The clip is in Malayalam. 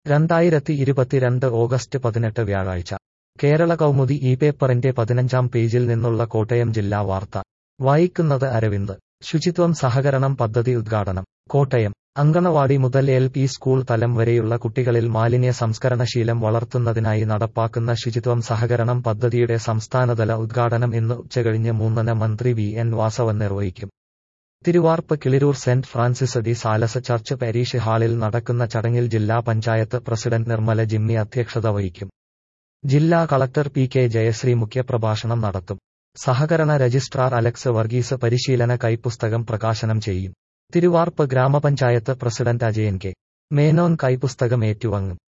രണ്ടായിരത്തി ഇരുപത്തിരണ്ട് ഓഗസ്റ്റ് പതിനെട്ട് വ്യാഴാഴ്ച കേരള കൗമുദി ഈ പേപ്പറിന്റെ പതിനഞ്ചാം പേജിൽ നിന്നുള്ള കോട്ടയം ജില്ലാ വാർത്ത വായിക്കുന്നത് അരവിന്ദ് ശുചിത്വം സഹകരണം പദ്ധതി ഉദ്ഘാടനം കോട്ടയം അങ്കണവാടി മുതൽ എൽ പി സ്കൂൾ തലം വരെയുള്ള കുട്ടികളിൽ മാലിന്യ സംസ്കരണശീലം വളർത്തുന്നതിനായി നടപ്പാക്കുന്ന ശുചിത്വം സഹകരണം പദ്ധതിയുടെ സംസ്ഥാനതല ഉദ്ഘാടനം ഇന്ന് ഉച്ചകഴിഞ്ഞ് മൂന്നിന് മന്ത്രി വി എൻ വാസവൻ നിർവഹിക്കും Thiruvarppu Kiliroor saint Francis de Sales church parish ഹാളിൽ നടക്കുന്ന ചടങ്ങിൽ ജില്ലാ പഞ്ചായത്ത് പ്രസിഡന്റ് നിർമ്മല ജിമ്മി അധ്യക്ഷത വഹിക്കും ജില്ലാ കളക്ടർ പി കെ ജയശ്രീ മുഖ്യപ്രഭാഷണം നടത്തും സഹകരണ രജിസ്ട്രാർ അലക്സ് വർഗീസ് പരിശീലന കൈപ്പുസ്തകം പ്രകാശനം ചെയ്യും തിരുവാർപ്പ് ഗ്രാമപഞ്ചായത്ത് പ്രസിഡന്റ് അജയൻ കെ മേനോൻ കൈപ്പുസ്തകം ഏറ്റുവാങ്ങും